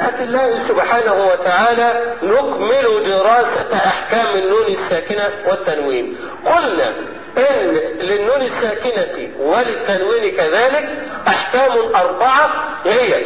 بمشيئة الله سبحانه وتعالى نكمل دراسة أحكام النون الساكنة والتنوين قلنا إن للنون الساكنة وللتنوين كذلك أحكام أربعة هي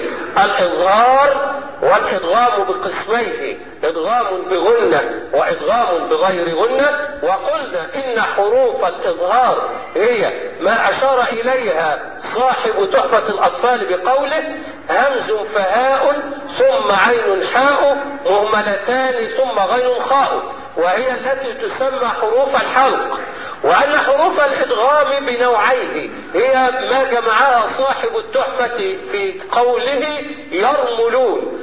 الإظهار والإدغام بقسميه إدغام بغنة وإدغام بغير غنة وقلنا إن حروف الإظهار هي ما أشار إليها صاحب تحفة الأطفال بقوله همز فهاء ثم عين حاء مهملتان ثم غين خاء وهي التي تسمى حروف الحلق وأن حروف الإدغام بنوعيه هي ما جمعها صاحب التحفة في قوله يرملون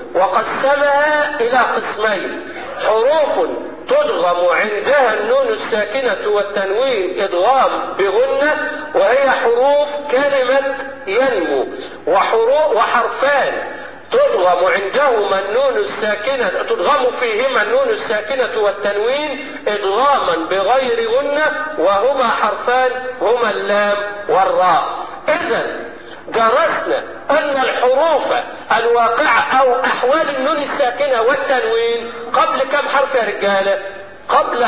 وقسمها إلى قسمين حروف تدغم عندها النون الساكنة والتنوين إدغام بغنة وهي حروف كلمة ينمو وحروف وحرفان تدغم عندهما النون الساكنة تدغم فيهما النون الساكنة والتنوين إدغاما بغير غنة وهما حرفان هما اللام والراء إذا درسنا أن الحروف الواقعة أو أحوال النون الساكنة والتنوين قبل كم حرف يا رجالة؟ قبل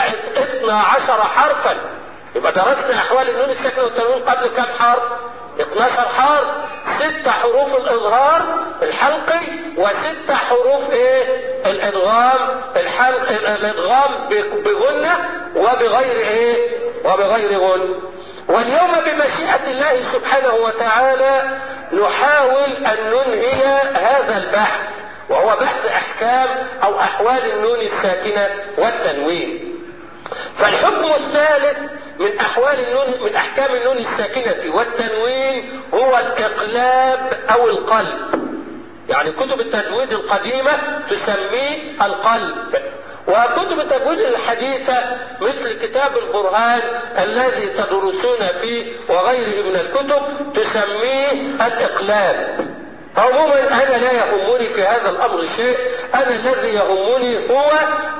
12 حرفا يبقى درسنا أحوال النون الساكنة والتنوين قبل كم حرف؟ 12 حرف ست حروف الإظهار الحلقي وست حروف إيه؟ الإدغام الحلق الإدغام بغنة وبغير إيه؟ وبغير غن واليوم بمشيئة الله سبحانه وتعالى نحاول أن ننهي هذا البحث وهو بحث أحكام أو أحوال النون الساكنة والتنوين فالحكم الثالث من أحوال النون من أحكام النون الساكنة والتنوين هو الإقلاب أو القلب يعني كتب التجويد القديمة تسميه القلب وكتب التجويد الحديثة مثل كتاب البرهان الذي تدرسون فيه وغيره من الكتب تسميه الإقلاب عموما انا لا يهمني في هذا الامر شيء انا الذي يهمني هو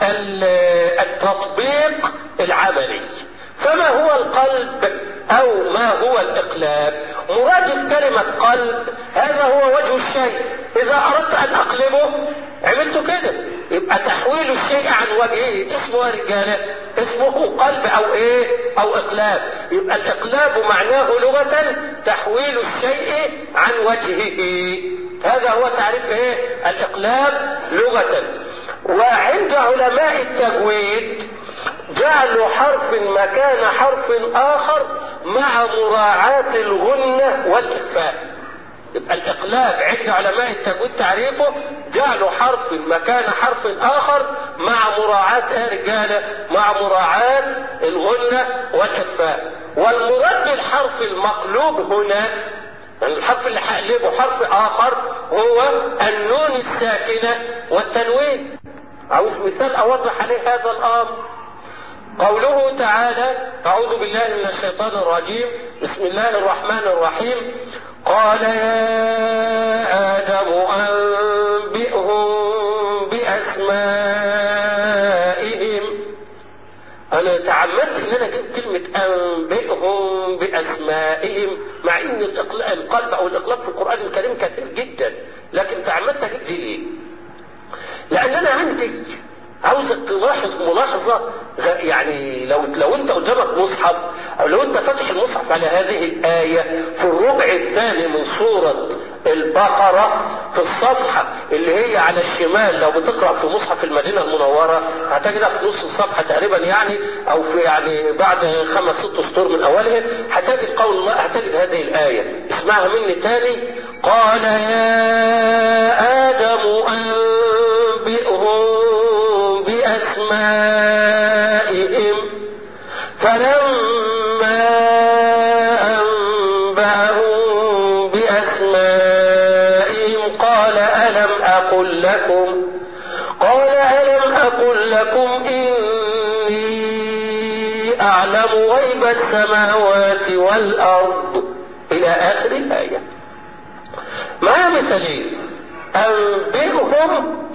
التطبيق العملي فما هو القلب او ما هو الاقلاب مرادف كلمة قلب هذا هو وجه الشيء اذا اردت ان اقلبه عملت كده يبقى تحويل الشيء عن وجهه اسمه يا رجاله اسمه قلب او ايه او اقلاب يبقى الاقلاب معناه لغة تحويل الشيء عن وجهه هذا هو تعريف ايه الاقلاب لغة وعند علماء التجويد جعلوا حرف مكان حرف اخر مع مراعاة الغنة والاخفاء يبقى الاقلاب عند علماء التجويد تعريفه جعلوا حرف مكان حرف اخر مع مراعاة ايه رجاله مع مراعاة الغنة والاخفاء والمراد بالحرف المقلوب هنا يعني الحرف اللي هقلبه حرف اخر هو النون الساكنة والتنوين عاوز مثال اوضح عليه هذا الامر قوله تعالى أعوذ بالله من الشيطان الرجيم بسم الله الرحمن الرحيم قال يا آدم أنبئهم بأسمائهم أنا تعمدت إن أنا أجيب كلمة أنبئهم بأسمائهم مع إن القلب أو الإقلاب في القرآن الكريم كثير جدا لكن تعمدت أجيب دي ليه؟ لأن أنا عندي عاوزك تلاحظ ملاحظة يعني لو لو انت قدامك مصحف او لو انت فاتح المصحف على هذه الآية في الربع الثاني من سورة البقرة في الصفحة اللي هي على الشمال لو بتقرأ في مصحف المدينة المنورة هتجدها في نص الصفحة تقريبا يعني او في يعني بعد خمس ست سطور من اولها هتجد قول الله هتجد هذه الآية اسمعها مني تاني قال يا آدم أنبئهم بأسمائهم فلما أنبأهم بأسمائهم قال ألم أقل لكم قال ألم أقل لكم إني أعلم غيب السماوات والأرض إلى آخر الآية ما مثلين أنبئهم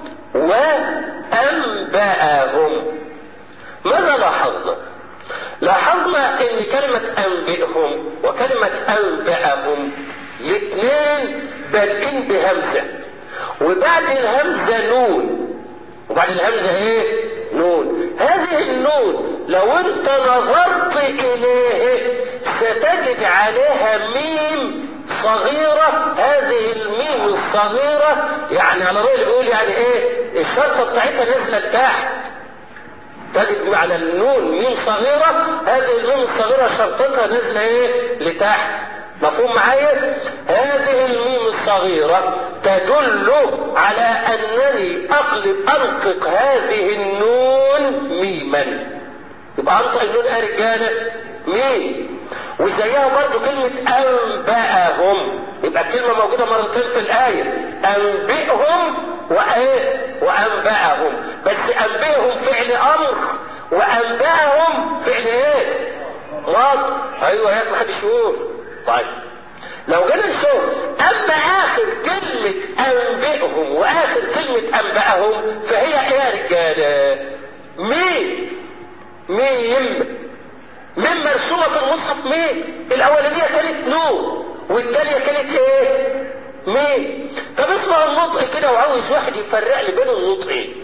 وأنبأهم ماذا لاحظنا؟ لاحظنا ان كلمة أنبئهم وكلمة أنبأهم الاثنين بادئين بهمزة وبعد الهمزة نون وبعد الهمزة ايه نون هذه النون لو انت نظرت اليه ستجد عليها ميم صغيرة هذه الميم الصغيرة يعني على رأي بيقول يعني ايه الشرطة بتاعتها نازلة لتحت تجد على النون ميم صغيرة هذه الميم الصغيرة شرطتها نازلة ايه لتحت مفهوم معايا هذه الميم الصغيرة تدل على انني اقلب انطق هذه النون ميما يبقى انطق النون يا رجالة ميم وزيها برضو كلمة انبأهم يبقى الكلمة موجودة مرتين في الآية انبئهم وايه وانبأهم بس انبئهم فعل امر وانبأهم فعل ايه ماضي ايوه يا ما حدش يقول طيب لو جينا نشوف اما اخر كلمة انبئهم واخر كلمة انبأهم فهي ايه يا رجالة مين ميم ميم مرسومة في المصحف ميم الاولانية كانت نون والتانية كانت ايه ميم طب اسمع النطق كده وعاوز واحد يفرق لي بين النطقين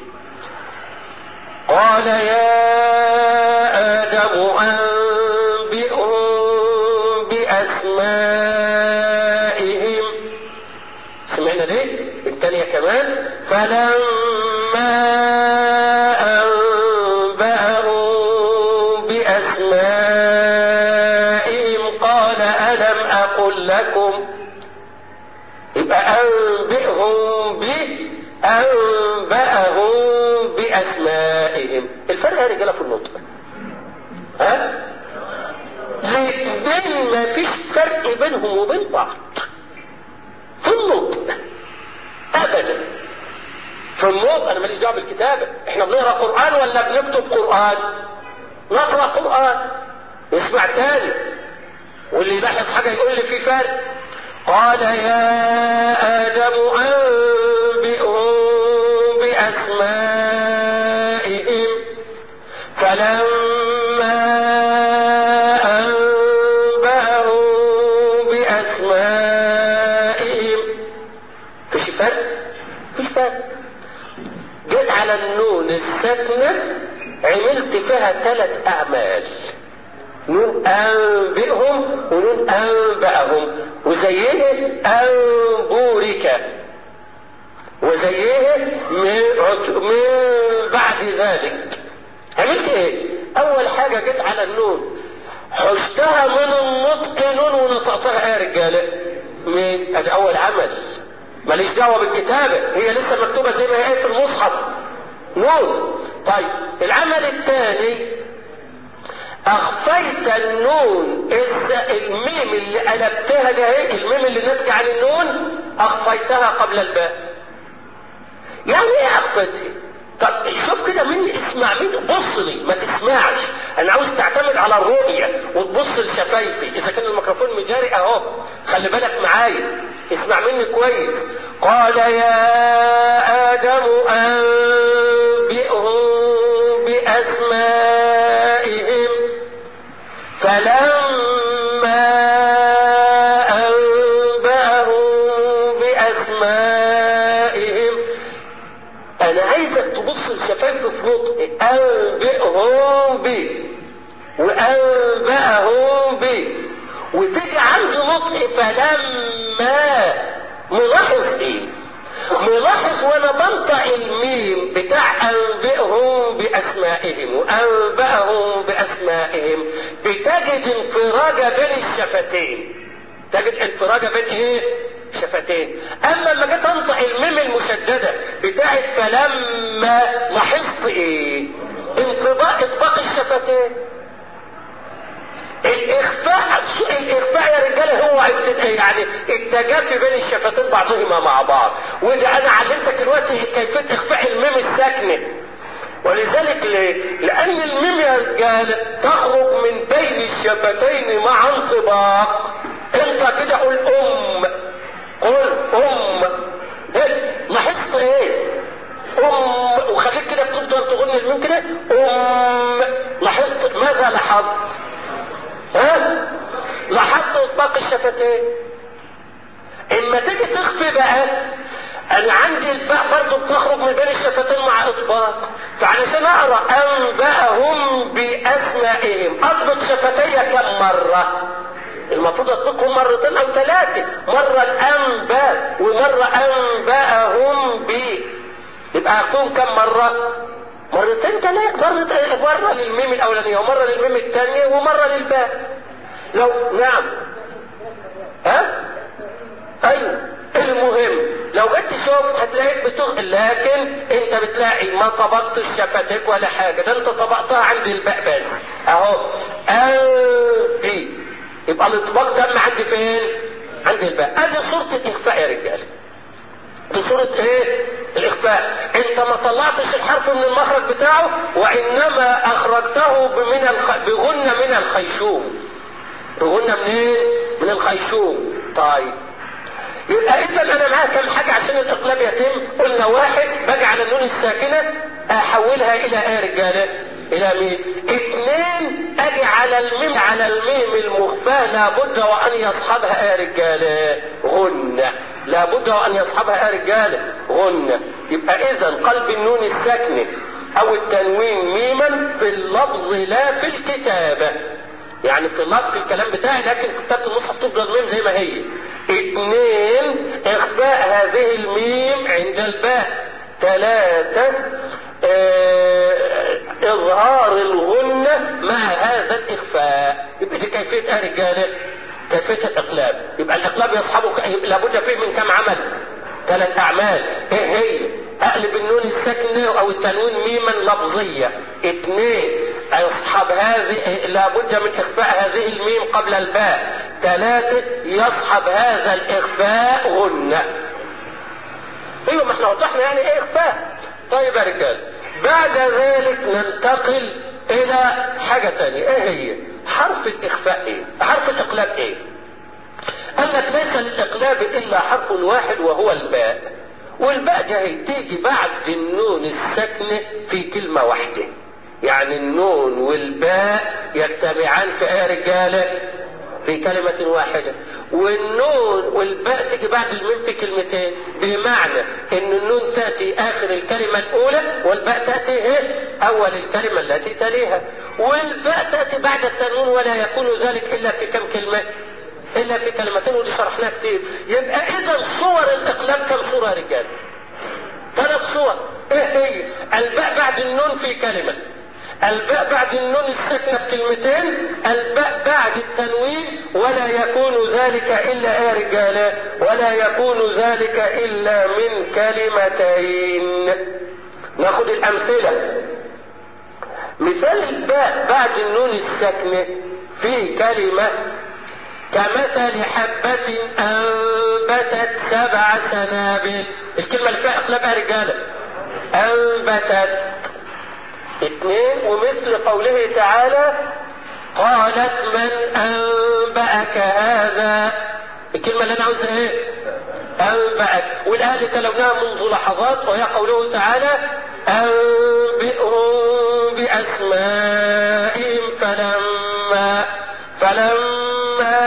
قال يا آدم أنبئهم بأسمائهم سمعنا ليه الثانية كمان فلما أنبأهم بأسمائهم قال ألم أقل لكم يبقى أنبئهم به أنبأهم بأسمائهم الفرق يا رجالة في النطق ها الاثنين ما فيش فرق بينهم وبين بعض في النطق ابدا في النطق انا ماليش دعوه بالكتابه احنا بنقرا قران ولا بنكتب قران نقرا قران نسمع تاني واللي يلاحظ حاجه يقول لي في فرق قال يا ادم انبئهم باسمائهم فلما أنبأهم بأسمائهم فيش فرق فيش فرق جيت على النون الساكنة عملت فيها ثلاث أعمال نون أنبئهم ونون أنبأهم وزيه أنبورك وزيه من بعد ذلك عملت ايه اول حاجة جيت على النون حشتها من النطق نون ونطقتها ايه يا رجالة من ادي اول عمل ماليش دعوة بالكتابة هي لسه مكتوبة زي ما هي في المصحف نون طيب العمل الثاني اخفيت النون الميم اللي قلبتها ده ايه الميم اللي ناتجه عن النون اخفيتها قبل الباء يعني ايه اخفيتها طب شوف كده مني اسمع مني بص لي ما تسمعش انا عاوز تعتمد على الرؤية وتبص لشفايفي اذا كان الميكروفون مجاري اهو خلي بالك معايا اسمع مني كويس قال يا ادم انبئهم باسمائهم فلما انبأهم باسمائهم انا عايزك تبص لشفايفه في نطق انبئهم بي وانبأهم بي وتيجي عند نطق فلما ملاحظ ايه ملاحظ وانا بنطق الميم بتاع انبئهم باسمائهم وانبأهم باسمائهم بتجد انفراجة بين الشفتين تجد انفراجة بين ايه شفتين اما لما جيت انطق الميم المشدده بتاعت فلما لاحظت ايه انطباق اطباق الشفتين الاخفاء الاخفاء يا رجاله هو يعني التجافي بين الشفتين بعضهما مع بعض وده انا علمتك دلوقتي كيفيه اخفاء الميم الساكنه ولذلك ليه؟ لأن الميم يا رجال تخرج من بين الشفتين مع انطباق انت كده قول ام قل ام لاحظت ايه ام وخليك كده بتفضل تغني الميم كده ام لاحظت ماذا لاحظت ها لاحظت اطباق الشفتين اما تيجي تخفي بقى انا عندي الباء برضه بتخرج من بين الشفتين مع اطباق فعلشان اقرا انبأهم باسمائهم اضبط شفتي كم مره المفروض اطلقهم مرتين او ثلاثه مره الانباء ومره انبأهم ب يبقى اكون كم مره مرتين ثلاثه مرة, مره للميم الاولانيه ومره للميم الثانيه ومره للباء لو نعم ها ايوه المهم لو جيت تشوف هتلاقيك بتغ لكن انت بتلاقي ما طبقتش شفتك ولا حاجه ده انت طبقتها عند الباء بس اهو انت يبقى الاطباق تم عند فين؟ عند الباء ادي صوره الاخفاء يا رجاله دي صورة ايه؟ الاخفاء انت ما طلعتش الحرف من المخرج بتاعه وانما اخرجته من الخ... بغنة من الخيشوم بغنة منين؟ من الخيشوم طيب يبقى اذا انا معايا كم حاجه عشان الاقلاب يتم قلنا واحد باجي على النون الساكنه احولها الى ايه يا رجاله الى مين اثنين اجي على الميم على الميم المخفاه لابد وان يصحبها ايه يا رجاله غنه لابد وان يصحبها ايه يا رجاله غنه يبقى اذا قلب النون الساكنه او التنوين ميما في اللفظ لا في الكتابه يعني في اللفظ في الكلام بتاعي لكن كتابة المصحف تفضل ميم زي ما هي اثنين اخفاء هذه الميم عند الباء ثلاثة اه اظهار الغنة مع هذا الاخفاء يبقى دي كيفية ايه رجالة كيفية الاقلاب يبقى الاقلاب يصحبه لابد فيه من كم عمل ثلاث اعمال ايه هي اقلب النون الساكنة او التنوين ميما لفظية اثنين يصحب هذه لابد من اخفاء هذه الميم قبل الباء ثلاثة يصحب هذا الاخفاء غنة ايوه ما احنا وضحنا يعني ايه اخفاء طيب يا رجال بعد ذلك ننتقل الى حاجة ثانية ايه هي حرف الاخفاء ايه حرف الاقلاب ايه قال لك ليس للاقلاب الا حرف واحد وهو الباء والباء ده تيجي بعد النون الساكنة في كلمة واحدة يعني النون والباء يجتمعان في ايه رجالة في كلمة واحدة والنون والباء تيجي بعد الميم في كلمتين بمعنى ان النون تأتي اخر الكلمة الاولى والباء تأتي ايه اول الكلمة التي تليها والباء تأتي بعد التنوين ولا يكون ذلك الا في كم كلمة الا في كلمتين ودي شرحناها كتير يبقى اذا صور الاقلام كم صورة يا رجال ثلاث صور ايه هي الباء بعد النون في كلمة الباء بعد النون الساكنة في كلمتين الباء بعد التنوين ولا يكون ذلك إلا يا رجالة ولا يكون ذلك إلا من كلمتين ناخد الأمثلة مثال الباء بعد النون الساكنة في كلمة كمثل حبة أنبتت سبع سنابل الكلمة اللي فيها أقلبها رجالة أنبتت اثنين ومثل قوله تعالى قالت من أنبأك هذا الكلمة اللي أنا عاوزها إيه؟ أنبأك والآية اللي تلوناها منذ لحظات وهي قوله تعالى أنبئهم بأسمائهم فلما فلما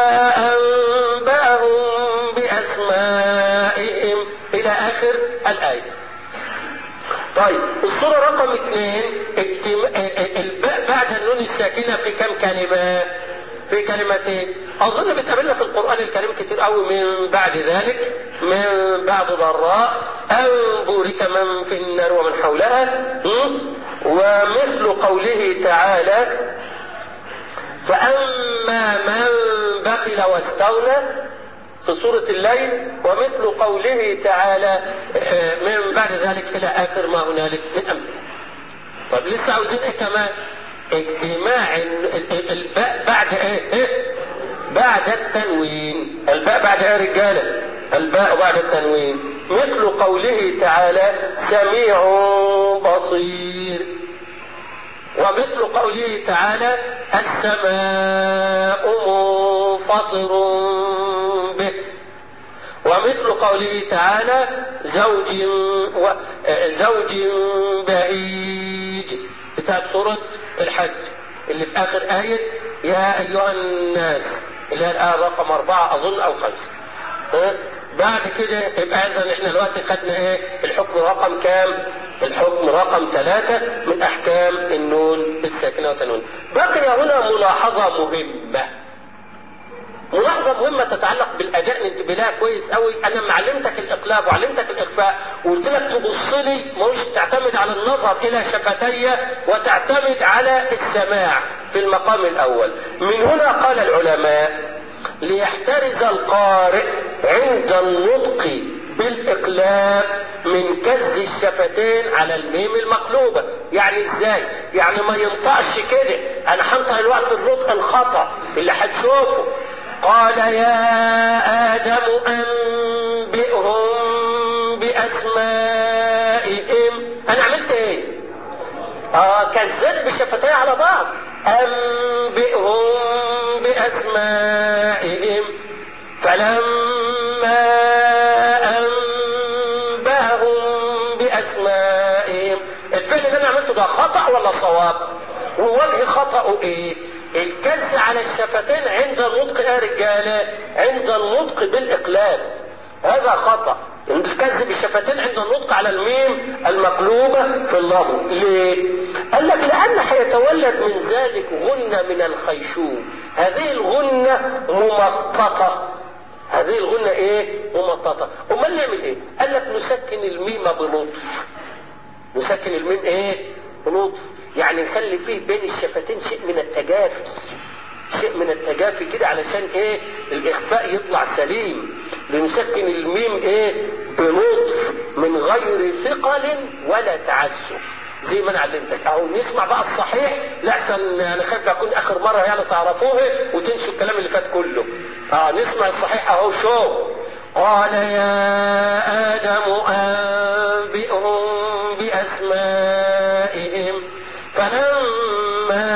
أنبأهم بأسمائهم إلى آخر الآية طيب الصورة رقم اثنين الباء بعد النون الساكنة في كم كلمة؟ في كلمتين أظن بتقابلنا في القرآن الكريم كتير قوي من بعد ذلك من بعد ضراء أو بورك من في النار ومن حولها ومثل قوله تعالى فأما من بخل واستغنى في سورة الليل ومثل قوله تعالى من بعد ذلك إلى آخر ما هنالك من أمثلة. طب لسه عاوزين إيه كمان؟ اجتماع الباء بعد إيه؟ إيه؟ بعد التنوين. الباء بعد إيه يا رجالة؟ الباء بعد التنوين. مثل قوله تعالى سميع بصير. ومثل قوله تعالى السماء منفطر به ومثل قوله تعالى زوج و... زوج بهيج بتاعت سورة الحج اللي في آخر آية يا أيها الناس اللي هي الآية رقم أربعة أظن أو خمسة بعد كده يبقى اذا احنا دلوقتي خدنا ايه الحكم رقم كام الحكم رقم ثلاثة من احكام النون الساكنة والتنوين بقي هنا ملاحظة مهمة ملاحظة مهمة تتعلق بالأداء انتبه لها كويس قوي أنا معلمتك الإقلاب وعلمتك الإخفاء وقلت لك تبص لي مش تعتمد على النظر إلى شفتي وتعتمد على السماع في المقام الأول من هنا قال العلماء ليحترز القارئ عند النطق بالإقلاب من كز الشفتين على الميم المقلوبة يعني ازاي يعني ما ينطقش كده انا هنطق الوقت النطق الخطأ اللي هتشوفه قال يا آدم أنبئهم بأسمائهم أنا عملت إيه؟ آه كذبت بشفتي على بعض أنبئهم بأسمائهم فلما أنبأهم بأسمائهم الفعل اللي أنا عملته ده خطأ ولا صواب؟ ووجه خطأه إيه؟ الكز على الشفتين عند النطق يا رجالة عند النطق بالإقلاب هذا خطأ الكز بالشفتين عند النطق على الميم المقلوبة في اللفظ ليه؟ قال لك لأن هيتولد من ذلك غنة من الخيشوم هذه الغنة ممططة هذه الغنة ايه؟ ممططة امال نعمل ايه؟ قال لك نسكن الميم بلطف نسكن الميم ايه؟ بلطف يعني نخلي فيه بين الشفتين شيء من التجافي شيء من التجافي كده علشان ايه الاخفاء يطلع سليم لنسكن الميم ايه بلطف من غير ثقل ولا تعسف زي ما انا علمتك اهو نسمع بقى الصحيح لاحسن انا خايف اكون اخر مره يعني تعرفوه وتنسوا الكلام اللي فات كله اه نسمع الصحيح اهو شو قال يا ادم انبئهم باسمائهم فلما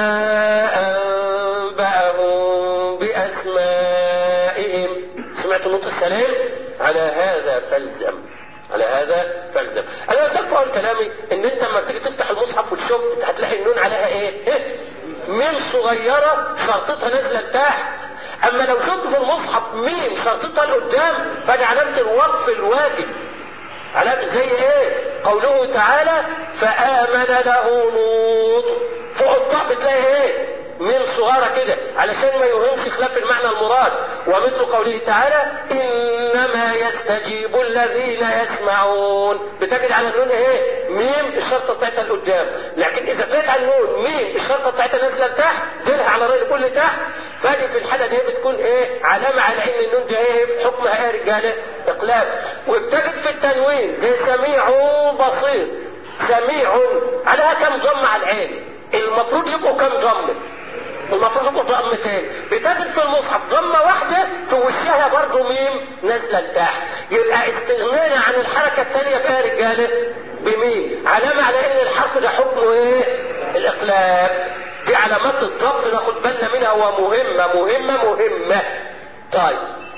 أنبأهم بأسمائهم سمعت نطق السلام على هذا فالزم على هذا فالزم انا تفهم كلامي ان انت لما تيجي تفتح المصحف وتشوف انت هتلاقي النون عليها ايه, إيه؟ ميم صغيرة شرطتها نازلة تحت اما لو شفت في المصحف ميم شرطتها لقدام فدي علامة الوقف الواجب علامة زي ايه قوله تعالى فآمن له لوط فوق الطاء بتلاقي ايه من صغيرة كده علشان ما يوهمش خلاف المعنى المراد ومثل قوله تعالى انما يستجيب الذين يسمعون بتجد على النون ايه ميم الشرطة بتاعتها لقدام لكن اذا طلعت على النون ميم الشرطة بتاعتها نازلة لتحت ديلها على الراجل كل تحت فدي في الحالة دي بتكون ايه علامة على ان النون دي ايه حكمها ايه يا رجالة اقلاب وبتجد في التنوين زي سميع بصير سميع عليها كم ضم على العين المفروض يبقوا كم ضم المفروض يبقوا ضمتين بتجد في المصحف ضمه واحده في وشها برضه ميم نازله لتحت يبقى استغنانا عن الحركه الثانيه فيها رجاله بميم علامه على ان الحرف ده حكمه ايه الاقلاب دي علامات الضبط ناخد بالنا منها ومهمه مهمه مهمه طيب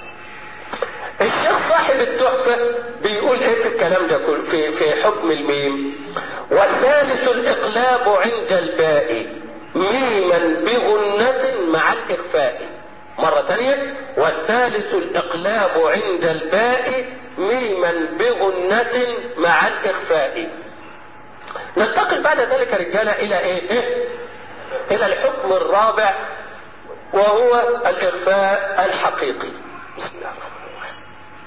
الشيخ صاحب التحفة بيقول ايه في الكلام ده كله في, في حكم الميم والثالث الاقلاب عند الباء ميما بغنة مع الاخفاء مرة ثانية والثالث الاقلاب عند الباء ميما بغنة مع الاخفاء ننتقل بعد ذلك رجالة الى ايه, إيه؟ الى الحكم الرابع وهو الاخفاء الحقيقي بسم الله الرحمن الرحيم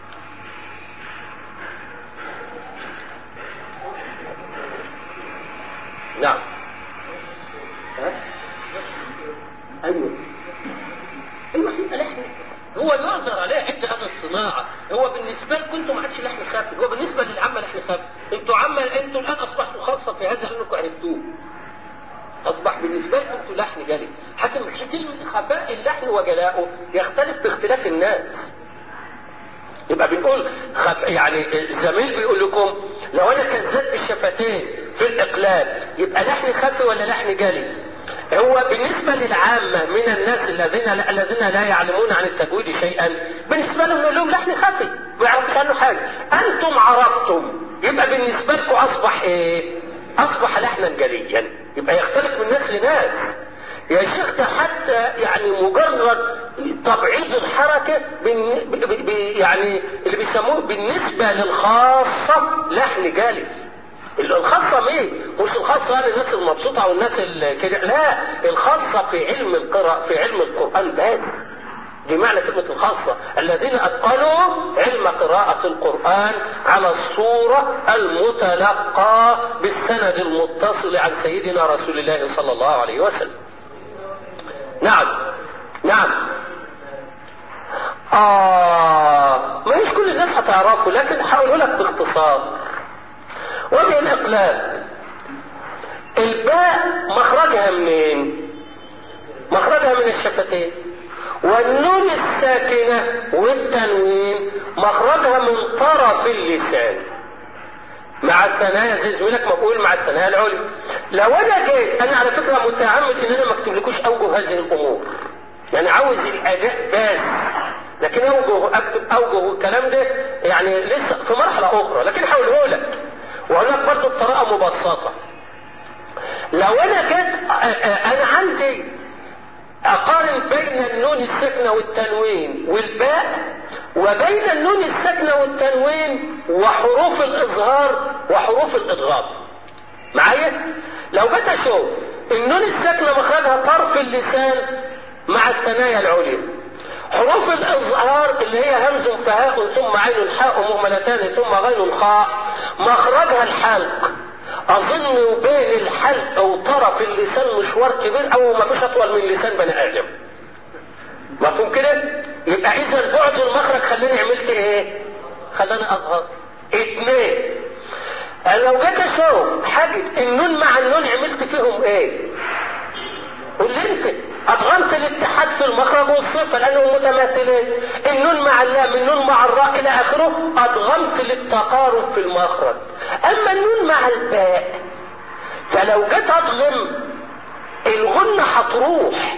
نعم ها؟ ايوه ايوه يبقى لحن هو يعذر عليه عند هذا الصناعة هو بالنسبة لكم انتم ما عادش لحن خافي هو بالنسبة للعامة لحن خافي انتوا عامة انتوا الان اصبحتوا خاصة في هذا لانكم عرفتوه اصبح بالنسبة لكم انتوا لحن جلي حتى كلمة خفاء اللحن وجلاؤه يختلف باختلاف الناس يبقى بنقول خف... يعني الزميل بيقول لكم لو انا كذبت الشفتين في الاقلال يبقى لحن خفي ولا لحن جلي هو بالنسبة للعامة من الناس الذين الذين لا يعلمون عن التجويد شيئا بالنسبة لهم نقول لهم لحن خفي ما يعرفوش عنه حاجة أنتم عرفتم يبقى بالنسبة لكم أصبح إيه؟ أصبح لحنا جليا يبقى يختلف من ناس لناس يا شيخ ده حتى يعني مجرد تبعيض الحركة يعني اللي بيسموه بالنسبة للخاصة لحن جالس الخاصة مين؟ مش الخاصة يعني الناس المبسوطة أو الناس كده لا الخاصة في علم القراءة في علم القرآن بس دي معنى كلمة الخاصة الذين أتقنوا علم قراءة القرآن على الصورة المتلقى بالسند المتصل عن سيدنا رسول الله صلى الله عليه وسلم نعم نعم آه ما مش كل الناس هتعرفه لكن هقوله لك باختصار وجه الإقلال الباء مخرجها منين؟ مخرجها من الشفتين والنون الساكنة والتنوين مخرجها من طرف اللسان مع الثنايا زي زميلك ما بقول مع الثنايا العليا لو انا جيت انا على فكره متعمد ان انا ما اكتبلكوش اوجه هذه الامور يعني عاوز الاداء بس لكن اوجه اكتب اوجه الكلام ده يعني لسه في مرحله اخرى لكن هقوله لك واقول لك برضه بطريقه مبسطه لو انا جيت انا عندي اقارن بين النون الساكنه والتنوين والباء وبين النون الساكنه والتنوين وحروف الاظهار وحروف الادغام معايا لو جيت اشوف النون الساكنه مخرجها طرف اللسان مع الثنايا العليا حروف الاظهار اللي هي همز فهاء ثم عين حاء مهملتان ثم غين خاء مخرجها الحلق اظن بين الحلق وطرف اللسان مشوار كبير او ما فيش اطول من لسان بني ادم مفهوم كده يبقى اذا بعد المخرج خلاني عملت ايه خلاني اظهر اثنين انا لو جيت اشوف حاجه النون مع النون عملت فيهم ايه قول لي انت ادغمت الاتحاد في المخرج والصفه لانهم متماثلين النون مع اللام النون مع الراء الى اخره ادغمت للتقارب في المخرج اما النون مع الباء فلو جيت اضغم الغنة هتروح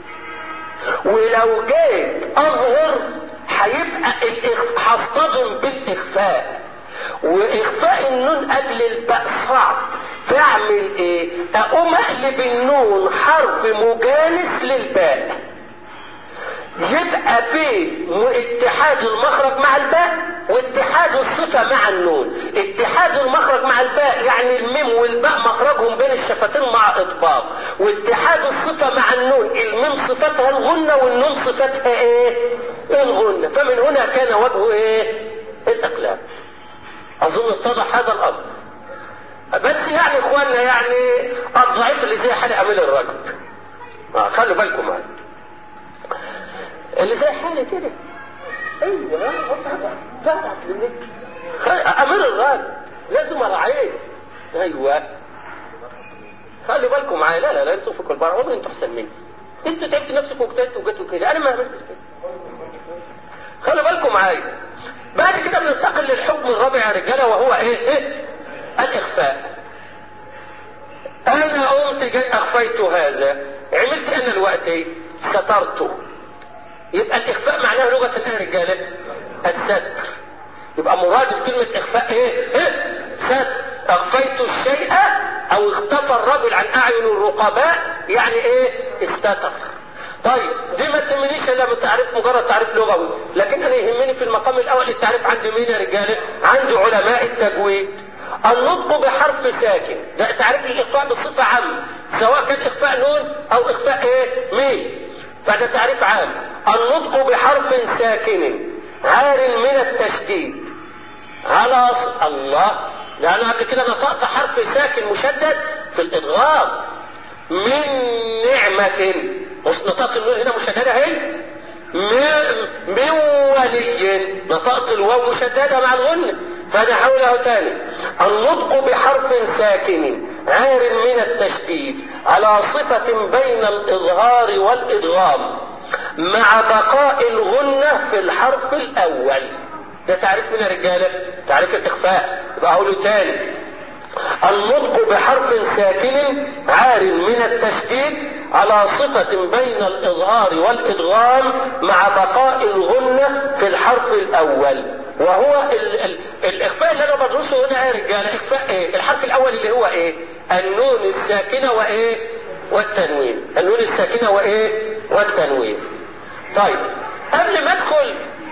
ولو جيت اظهر هيبقى هصطدم بالاخفاء واخفاء النون قبل الباء صعب فاعمل ايه اقوم اقلب النون حرف مجانس للباء يبقى في اتحاد المخرج مع الباء واتحاد الصفة مع النون اتحاد المخرج مع الباء يعني الميم والباء مخرجهم بين الشفتين مع اطباق واتحاد الصفة مع النون الميم صفتها الغنة والنون صفتها ايه الغنة فمن هنا كان وجه ايه الاقلام اظن اتضح هذا الامر بس يعني اخواننا يعني الضعيف اللي زي حالي امير الرجل آه خلوا بالكم معايا اللي زي حالي كده ايوه ضعف امير الرجل لازم اراعيه ايوه خلوا بالكم معايا لا لا لا انتوا في كل بره والله انتوا احسن مني انتوا تعبتوا نفسكم وكتبتوا وجيتوا كده انا ما عملتش كده خلوا بالكم معايا بعد كده بننتقل للحكم الرابع يا رجاله وهو ايه؟ ايه؟ الاخفاء. انا قمت جاي اخفيت هذا، عملت انا الوقت ايه؟ سترته. يبقى الاخفاء معناه لغه ايه يا رجاله؟ الستر. يبقى مراد كلمه اخفاء ايه؟ ايه؟ ستر. اخفيت الشيء او اختفى الرجل عن اعين الرقباء يعني ايه؟ استتر. طيب دي ما تهمنيش الا بالتعريف مجرد تعريف لغوي لكن انا يهمني في المقام الاول التعريف عند مين يا رجاله عند علماء التجويد النطق بحرف ساكن ده تعريف الاخفاء بصفه عامه سواء كان اخفاء نون او اخفاء ايه مين فده تعريف عام النطق بحرف ساكن عار من التشديد على الله ده انا قبل كده نطقت حرف ساكن مشدد في الادغام من نعمه بص نطقت النون هنا مشددة اهي من ولي نطقت الواو مشددة مع الغنة فانا حوله تاني النطق بحرف ساكن عار من التشديد على صفة بين الإظهار والإدغام مع بقاء الغنة في الحرف الأول ده تعريف من يا رجالة تعريف الإخفاء يبقى أقوله تاني النطق بحرف ساكن عار من التشديد على صفة بين الإظهار والإدغام مع بقاء الغنة في الحرف الأول وهو ال ال الإخفاء اللي أنا بدرسه هنا يا رجالة إخفاء إيه؟ الحرف الأول اللي هو إيه؟ النون الساكنة وإيه؟ والتنوين النون الساكنة وإيه؟ والتنوين طيب قبل ما ادخل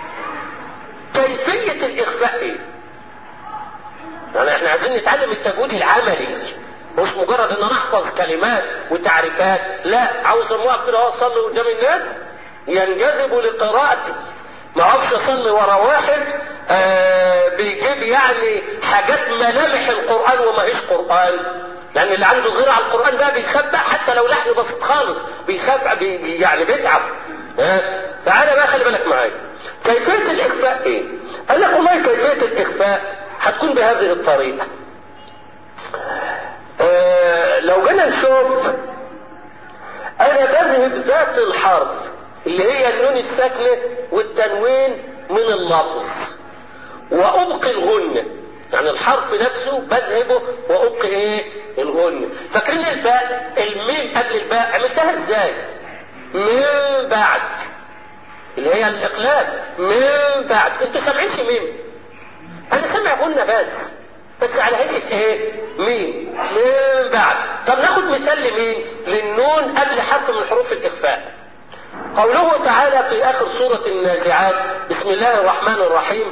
كيفية الإخفاء إيه؟ يعني احنا عايزين نتعلم التجويد العملي مش مجرد ان انا احفظ كلمات وتعريفات لا عاوز الموقف كده اهو اصلي قدام الناس ينجذبوا لقراءتي ما اعرفش اصلي ورا واحد آه بيجيب يعني حاجات ملامح القران وما هيش قران لان اللي عنده غير على القران ده بيخبأ حتى لو لحن بسيط خالص بيخبأ بي بي- يعني بيتعب ها تعالى بقى خلي بالك معايا كيفيه الاخفاء ايه؟ قال لك والله كيفيه الاخفاء هتكون بهذه الطريقه آه لو جينا نشوف انا بذهب ذات الحرف اللي هي النون الساكنه والتنوين من اللفظ وابقي الغنه يعني الحرف نفسه بذهبه وابقي ايه الغنه فاكرين الباء الميم قبل الباء عملتها ازاي من بعد اللي هي الاقلاب من بعد انتوا سامعين ميم انا سامع غنه بس بس على هيئه ايه مين من بعد طب ناخد مثال لمين للنون قبل حرف من حروف الاخفاء قوله تعالى في اخر سوره النازعات بسم الله الرحمن الرحيم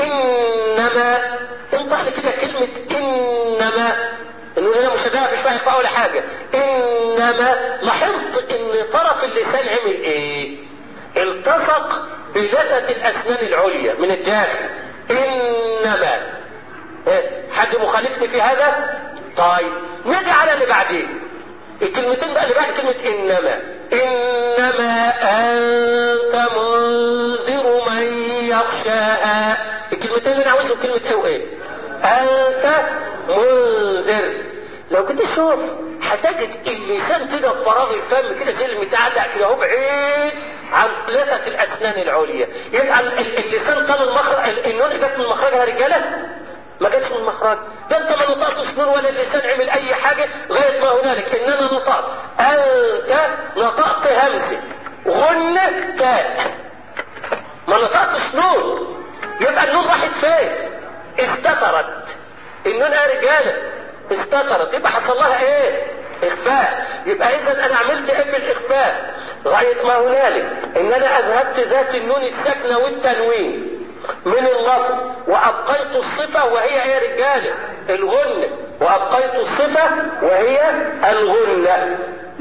انما انطق لي كده كلمه انما انه هنا مشابهه مش فيها اخفاء ولا حاجه انما لاحظت ان طرف اللسان عمل ايه التصق بلثه الاسنان العليا من الداخل انما إيه؟ حد مخالفني في هذا طيب نجي على اللي بعديه الكلمتين بقى اللي بعد كلمة إنما إنما أنت منذر من يخشاها الكلمتين اللي أنا عاوزهم كلمة إيه وإيه أنت منذر لو كنت تشوف هتجد اللسان كده في فراغ الفم كده زي المتعلق كده اهو بعيد عن ثلاثة الأسنان العليا يبقى ال- ال- اللسان طال المخرج ال- النون جت من مخرجها رجالة ما جاتش من مخرج ده انت ما نطقتش نون ولا اللسان عمل اي حاجة لغاية ما هنالك ان انا نطقت انت نطقت همزة غنة تاء ما نطقتش نون يبقى النون راحت فين استترت النون يا رجالة استترت يبقى حصل لها ايه اخفاء يبقى اذا انا عملت ايه في الاخفاء غاية ما هنالك ان انا اذهبت ذات النون الساكنة والتنوين من اللفظ وابقيت الصفة وهي ايه يا رجالة الغنة وابقيت الصفة وهي الغنة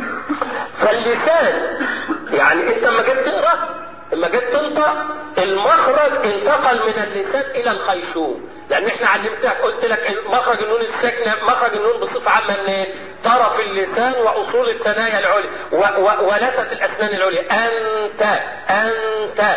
فاللسان يعني انت لما جيت تقرا لما جيت تنطق المخرج انتقل من اللسان الى الخيشوم لان احنا علمتك قلت لك مخرج النون الساكنه مخرج النون بصفه عامه منين؟ طرف اللسان واصول الثنايا العليا و- و- ولثه الاسنان العليا انت انت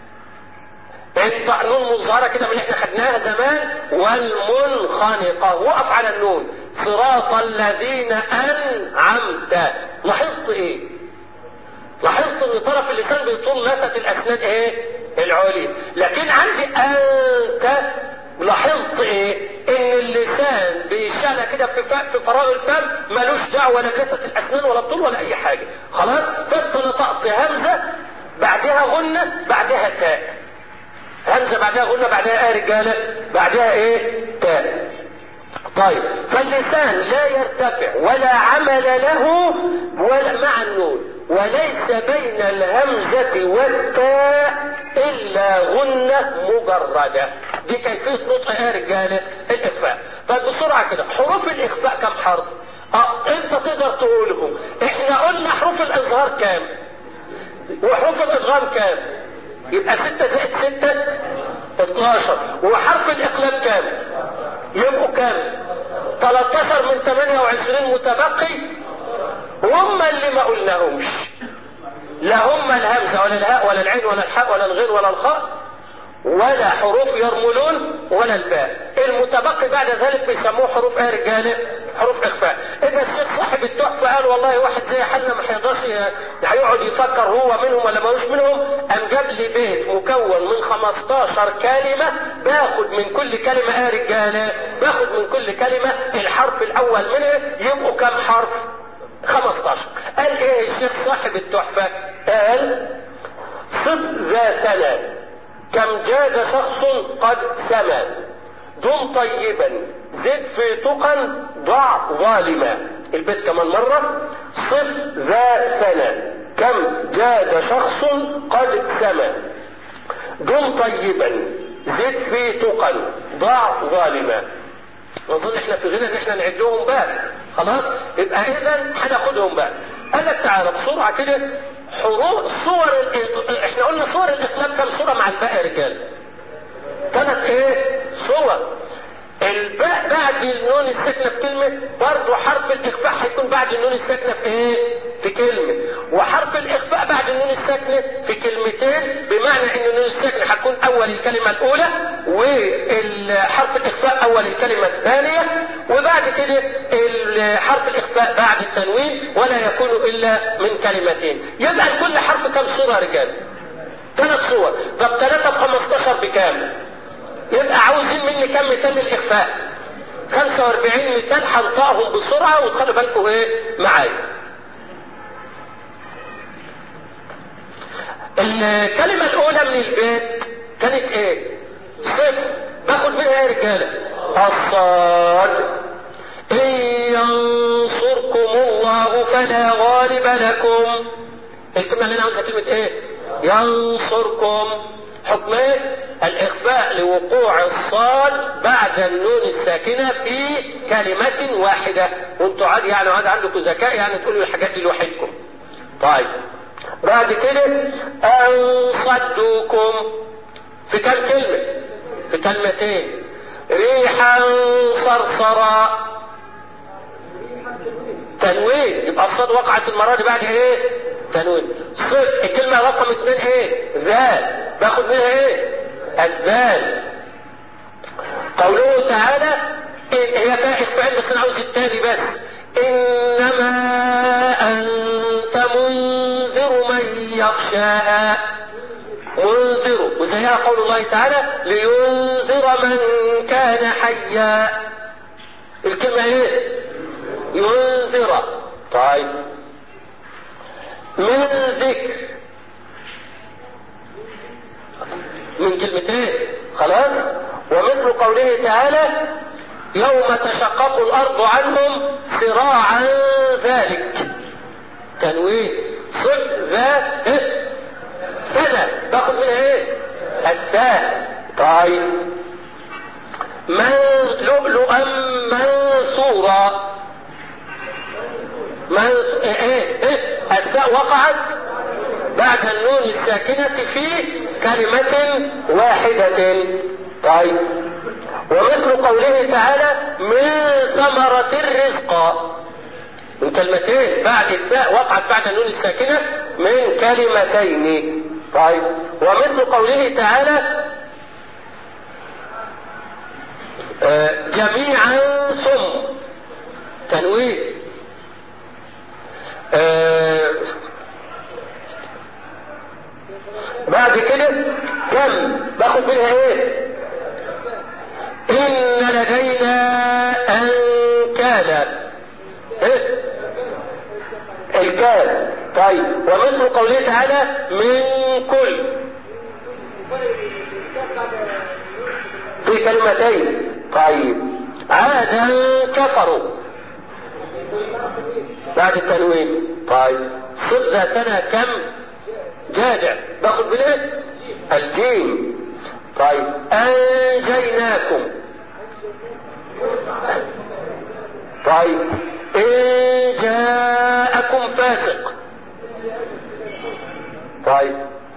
انت نون مظهره كده من اللي احنا خدناها زمان والمنخنقه وقف على النون صراط الذين انعمت لاحظت ايه لاحظت ان طرف اللسان بيطول لثه الاسنان ايه العليا لكن عندي انت لاحظت ايه ان اللسان بيشعل كده في ف- في فراغ الفم ملوش دعوه ولا بلثه الاسنان ولا بطول ولا اي حاجه خلاص فانت نطقت همزه بعدها غنه بعدها تاء همزه بعدها غنه بعدها ايه رجاله بعدها ايه تاء طيب فاللسان لا يرتفع ولا عمل له ولا مع النون وليس بين الهمزة والتاء إلا غنة مجردة دي كيفية نطق يا رجالة الإخفاء طيب بسرعة كده حروف الإخفاء كم حرف؟ اه انت تقدر تقولهم احنا قلنا حروف الإظهار كام؟ وحروف الإدغام كام؟ يبقى ستة زائد ستة 12 وحرف الإقلاب كام؟ يبقوا كام؟ 13 من 28 متبقي هم اللي ما قلناهمش لا هم الهمزة ولا الهاء ولا العين ولا الحاء ولا الغين ولا الخاء ولا حروف يرملون ولا الباء المتبقي بعد ذلك بيسموه حروف ايه يا رجاله حروف اخفاء اذا الشيخ صاحب التحفه قال والله واحد زي حالنا ما هيقدرش هيقعد يفكر هو منهم ولا ماهوش منهم قام جاب لي بيت مكون من 15 كلمه باخد من كل كلمه ايه يا رجاله باخد من كل كلمه الحرف الاول منها يبقوا كام حرف 15 قال ايه الشيخ صاحب التحفه قال صف ذا سنه كم جاد شخص قد سما دم طيبا زد في تقا ضع ظالما البيت كمان مرة صف ذا سنة كم جاد شخص قد سمى دم طيبا زد في تقا ضع ظالما نظن احنا في غنى ان احنا نعدهم بقى خلاص يبقى اذا هناخدهم بقى قال لك تعالى بسرعه كده حروف صور الإق... احنا قلنا صور الاقلام كم صوره مع الباء يا رجال ثلاث ايه صور الباء بعد النون الساكنه في كلمه برضه حرف الاخفاء هيكون بعد النون الساكنه في ايه في كلمه وحرف الاخفاء بعد النون الساكنه في كلمتين بمعنى ان النون الساكنه هتكون اول الكلمه الاولى وحرف الاخفاء اول الكلمه الثانيه وبعد كده حرف الاخفاء بعد التنوين ولا يكون الا من كلمتين يبقى لكل حرف كم صوره يا رجال ثلاث صور طب ثلاثه ب 15 بكام يبقى عاوزين مني كم مثال للاخفاء 45 مثال هنطقهم بسرعه وتخلوا بالكم ايه معايا الكلمه الاولى من البيت كانت ايه صفر باخد منها ايه يا رجاله الصاد ان ينصركم الله فلا غالب لكم الكلمه اللي انا عاوزها كلمه ايه ينصركم حكم ايه الاخفاء لوقوع الصاد بعد النون الساكنه في كلمه واحده وانتوا عادي يعني عادي عندكم ذكاء يعني تقولوا الحاجات دي لوحدكم طيب بعد كده ان صدوكم في كم كلمه في كلمتين ريحا صرصرا تنوين يبقى الصاد وقعت المره دي بعد ايه تنوين صد الكلمه رقم اثنين ايه ذال باخد منها ايه الذال قوله تعالى إن هي فيها اخفاء بس انا عاوز التاني بس انما انت منذر من يخشاها منذر وزيها قول الله تعالى لينذر من كان حيا الكلمة ايه ينذر طيب من ذكر من كلمتين خلاص ومثل قوله تعالى يوم تشقق الارض عنهم سراعا ذلك تنوين صد ذا إيه؟ سنة باخد منها ايه الساء طيب من لؤلؤا منصورا من ايه ايه الساء وقعت بعد النون الساكنة في كلمة واحدة طيب ومثل قوله تعالى من ثمرة الرزق من كلمتين بعد التاء وقعت بعد النون الساكنة من كلمتين طيب ومثل قوله تعالى آه جميعا ثم تنوين آه بعد كده كم باخد منها ايه ان لدينا انكالا ايه الكال طيب ومثل قوله تعالى من كل في كلمتين طيب عادا كفروا بعد التنوين طيب صد ذاتنا كم جادع باخد بالايه الجيم طيب انجيناكم طيب ان جاءكم فاسق طيب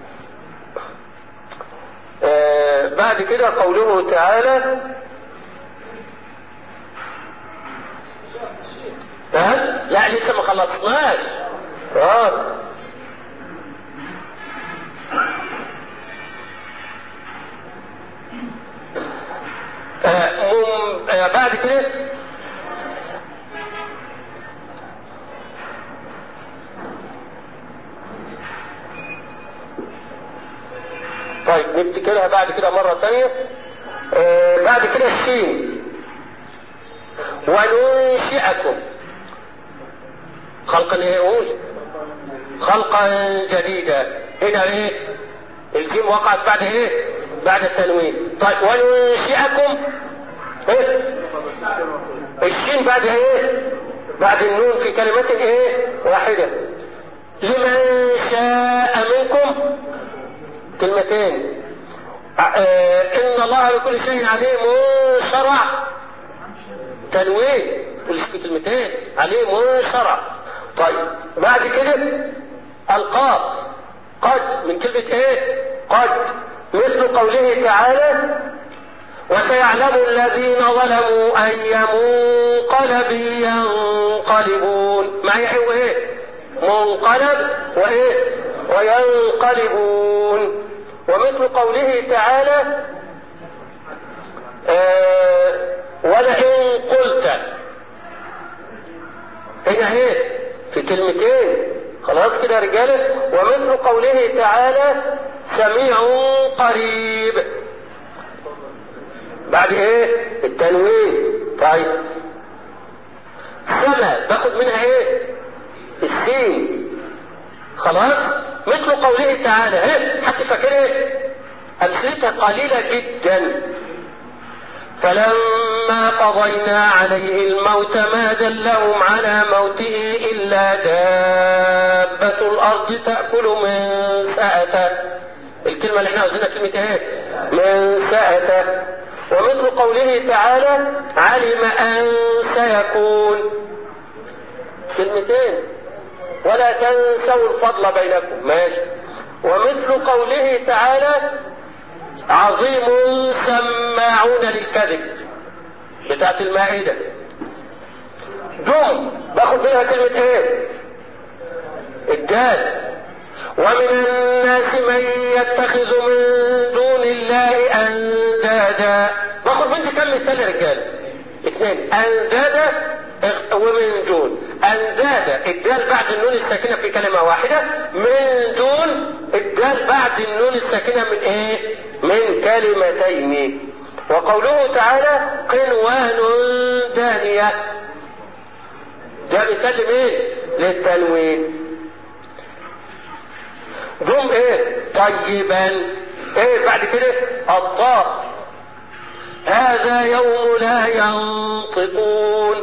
آه بعد كده قوله تعالى ها لا لسه ما خلصناش اه آه مم آه بعد كده طيب نفتكرها بعد كده مرة تانية آه بعد كده الشين وننشئكم خلقا ايه يقول خلقا جديدا هنا ايه الجيم وقعت بعد ايه بعد التنوين طيب وننشئكم ايه الشين بعد ايه بعد النون في كلمة ايه واحدة لمن شاء منكم كلمتين آه ان الله بكل شيء عليم شرع تنوين كل في كلمتين عليم شرع طيب بعد كده القاب قد من كلمة ايه قد مثل قوله تعالى وسيعلم الذين ظلموا أي منقلب ينقلبون معي هو ايه منقلب وايه وينقلبون ومثل قوله تعالى آه ولئن قلت هنا ايه في كلمتين خلاص كده يا رجاله ومثل قوله تعالى سميع قريب بعد ايه التنوين طيب سما باخد منها ايه السين خلاص مثل قوله تعالى ايه حتى فاكر ايه امثلتها قليله جدا فلما قضينا عليه الموت ما دلهم على موته إلا دابة الأرض تأكل من سأته الكلمة اللي احنا عاوزينها كلمة ايه من سأته ومثل قوله تعالى علم أن سيكون كلمتين ولا تنسوا الفضل بينكم ماشي ومثل قوله تعالى عظيم سماعون للكذب بتاعت المائدة دم باخد منها كلمة ايه الدال ومن الناس من يتخذ من دون الله اندادا باخد مني كم مثال يا رجاله اثنين اندادا ومن دون اندادا الدال بعد النون الساكنه في كلمه واحده من دون الدال بعد النون الساكنه من ايه من كلمتين وقوله تعالى قنوان دانيه ده مثال لمين للتنوين دم ايه طيبا ايه بعد كده الطاء هذا يوم لا ينطقون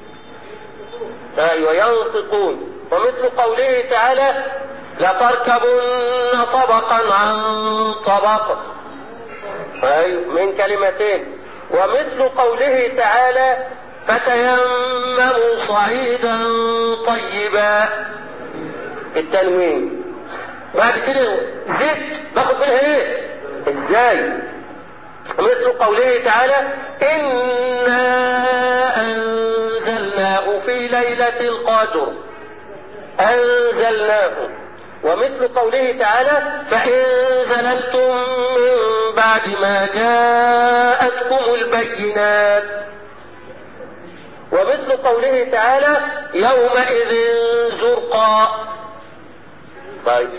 ايوه ينطقون ومثل قوله تعالى لتركبن طبقا عن طبق ايوه من كلمتين ومثل قوله تعالى فتيمموا صعيدا طيبا التنوين بعد كده زيت باخد منها ايه ازاي مثل قوله تعالى انا انزلناه في ليلة القدر انزلناه ومثل قوله تعالى فإن زللتم من بعد ما جاءتكم البينات ومثل قوله تعالى يومئذ زرقا طيب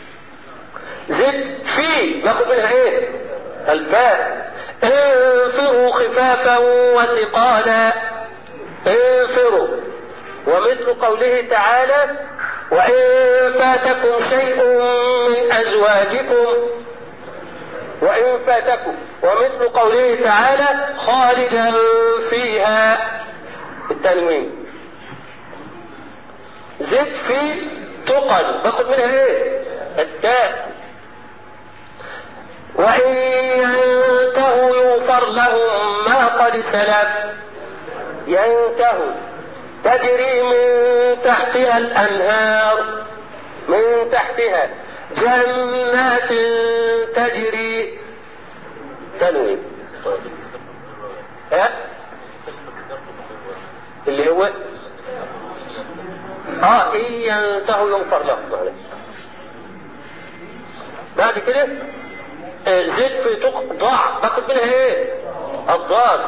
زد في ناخد منها ايه الفاء انفروا خفافا وثقالا انفروا ومثل قوله تعالى وإن فاتكم شيء من أزواجكم وإن فاتكم ومثل قوله تعالى خالدا فيها التنوين زد في تقل باخد منها ايه التاء وإن ينتهوا يغفر لهم ما قد سلف ينتهوا تجري من تحتها الأنهار من تحتها جنات تجري تنوين ها اللي هو اه ان ينتهوا يغفر لهم معلش بعد كده زد في تق ضع باخد منها ايه الضاد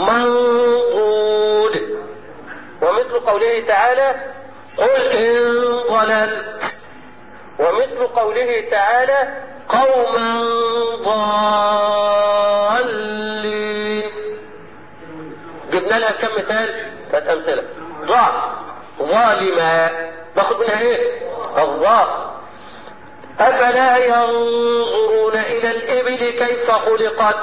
منضود ومثل قوله تعالى قل ان ضللت ومثل قوله تعالى قوما ضالين جبنا لها كم مثال ثلاث امثله ضع ظالما باخد منها ايه الضاء افلا ينظرون الى الابل كيف خلقت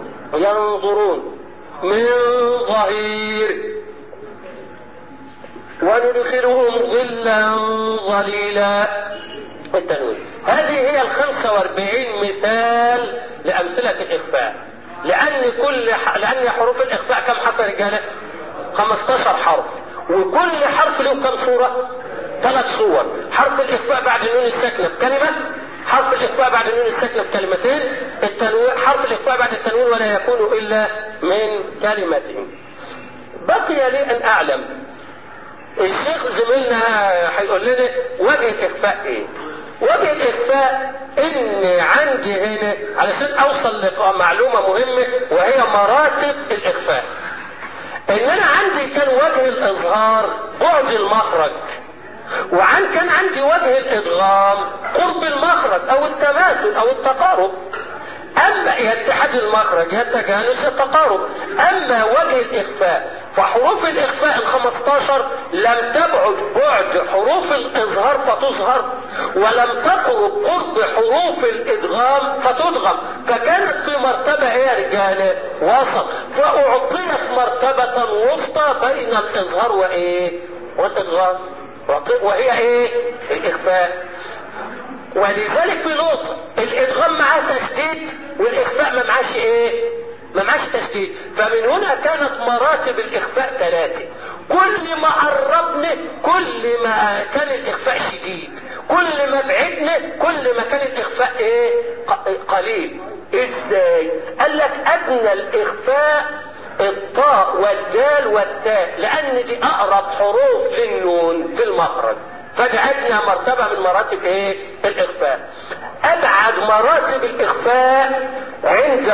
ينظرون من ظهير وندخلهم ظلا ظليلا التنوين هذه هي ال 45 مثال لأمثلة الإخفاء لأن كل ح... لأن حروف الإخفاء كم حرف يا رجالة؟ 15 حرف وكل حرف له كم صورة؟ ثلاث صور حرف الإخفاء بعد النون الساكنة بكلمة حرف الإخفاء بعد النون الساكنة بكلمتين التنوين حرف الإخفاء بعد التنوين ولا يكون إلا من كلمتين بقي لي أن أعلم الشيخ زميلنا هيقول لنا وجه الإخفاء إيه؟ وجه الإخفاء إن عندي هنا علشان أوصل لمعلومة مهمة وهي مراتب الإخفاء. إن أنا عندي كان وجه الإظهار بعد المخرج وعن كان عندي وجه الإدغام قرب المخرج أو التماثل أو التقارب. أما اتحاد المخرج يا التجانس يا التقارب أما وجه الإخفاء فحروف الإخفاء ال 15 لم تبعد بعد حروف الإظهار فتظهر ولم تقرب قرب حروف الإدغام فتدغم فكانت في مرتبة إيه يا رجالة؟ وسط فأعطيت مرتبة وسطى بين الإظهار وإيه؟ والإدغام وهي إيه؟ الإخفاء ولذلك في نقطة الإدغام معاه تشديد والإخفاء ما معاش إيه؟ ما معاش تشديد فمن هنا كانت مراتب الإخفاء ثلاثة كل ما قربنا كل ما كان الإخفاء شديد كل ما بعدنا كل ما كان الإخفاء إيه؟ قليل إزاي؟ قال لك أدنى الإخفاء الطاء والدال والتاء لأن دي أقرب حروف للنون في المخرج فجعلنا مرتبة من مراتب ايه الاخفاء ابعد مراتب الاخفاء عند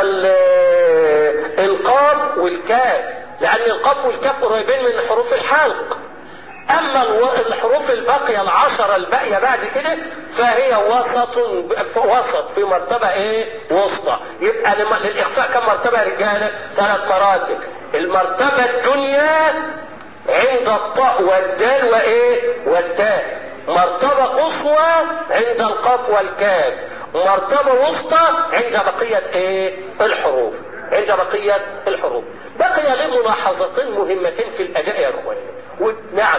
القاف والكاف لان القاف والكاف قريبين من حروف الحلق اما الحروف الباقية العشرة الباقية بعد كده فهي وسط وسط في مرتبة ايه وسطى يبقى للاخفاء كم مرتبة يا رجالة ثلاث مراتب المرتبة الدنيا عند الطاء والدال وايه والتاء مرتبة قصوى عند القاف والكاف مرتبة وسطى عند بقية ايه الحروف عند بقية الحروف بقي لي ملاحظتين مهمتين في الاداء يا اخوان نعم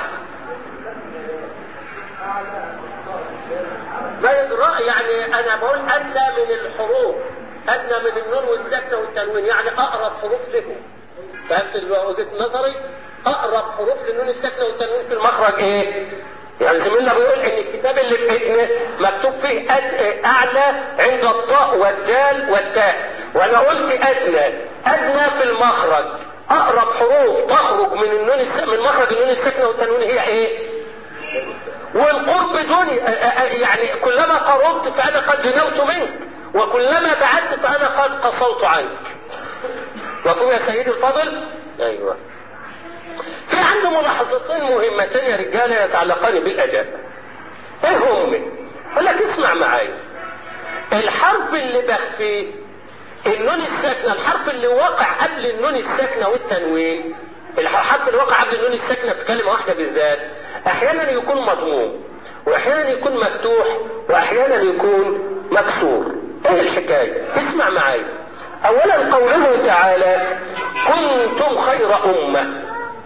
ما يدرى يعني انا بقول ادنى من الحروف ادنى من النون والسكنه والتنوين يعني اقرب حروف له فهمت وجهه نظري اقرب حروف للنون الساكنه والتنوين في المخرج ايه؟ يعني زميلنا بيقول ان الكتاب اللي في ايدنا مكتوب فيه أد... اعلى عند الطاء والدال والتاء وانا قلت ادنى ادنى في المخرج اقرب حروف تخرج من النون الس... من مخرج النون الساكنه والتنوين هي ايه؟ والقرب دون يعني كلما قربت فانا قد جنوت منك وكلما بعدت فانا قد قصرت عنك مفهوم يا سيدي الفاضل؟ ايوه في عنده ملاحظتين مهمتين يا رجاله يتعلقان بالاداء ايه هم قال لك اسمع معايا الحرف اللي بخفيه النون الساكنه الحرف اللي وقع قبل النون الساكنه والتنوين الحرف اللي وقع قبل النون الساكنه في كلمه واحده بالذات احيانا يكون مضموم واحيانا يكون مفتوح واحيانا يكون مكسور ايه الحكايه اسمع معايا اولا قوله تعالى كنتم خير امه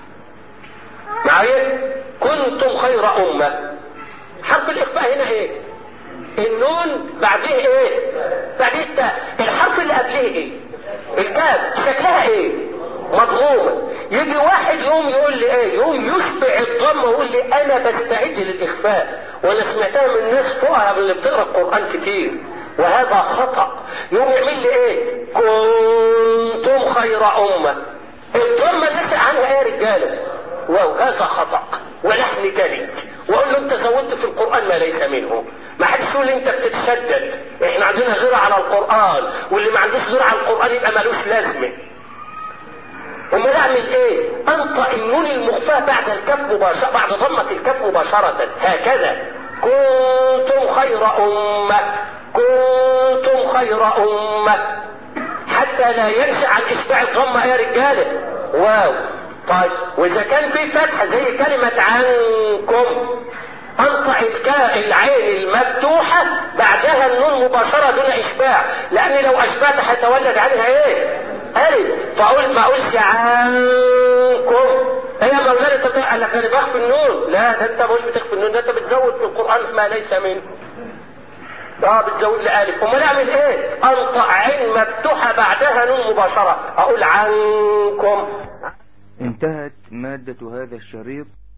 معايا كنتم خير امه حرف الاخفاء هنا ايه النون بعديه ايه بعديه التاء الحرف اللي قبليه ايه الكاف شكلها ايه مضمومة يجي واحد يوم يقول لي ايه يوم يشبع الضمة ويقول لي انا بستعد للاخفاء وانا سمعتها من ناس فقهاء اللي بتقرا القران كتير وهذا خطا يوم يعمل لي ايه كنتم خير امه الضمه اللي عنها ايه يا رجاله واو هذا خطا ولحن كذب واقول له انت زودت في القران ما ليس منه ما حدش يقول لي انت بتتشدد احنا عندنا غير على القران واللي ما عندوش غير على القران يبقى ملوش لازمه امال اعمل ايه انطق النون المخفاه بعد الكف مباشره بعد ضمه الكف مباشره هكذا كنتم خير امه كنتم خير امه حتى لا ينشا عن اشباع الضمه يا رجاله واو طيب واذا كان في فتحه زي كلمه عنكم انطق الكاء العين المفتوحه بعدها النون مباشره دون اشباع لان لو اشبعت هيتولد عنها ايه؟ ألف فأقول ما أقولش عنكم هي مولانا قال لك انا بخفي النون لا ده انت مش بتخفي النون ده انت بتزود في القران ما ليس منه اه بتزود لي الف امال اعمل ايه انطق عين مفتوحه بعدها نون مباشره اقول عنكم انتهت مادة هذا الشريط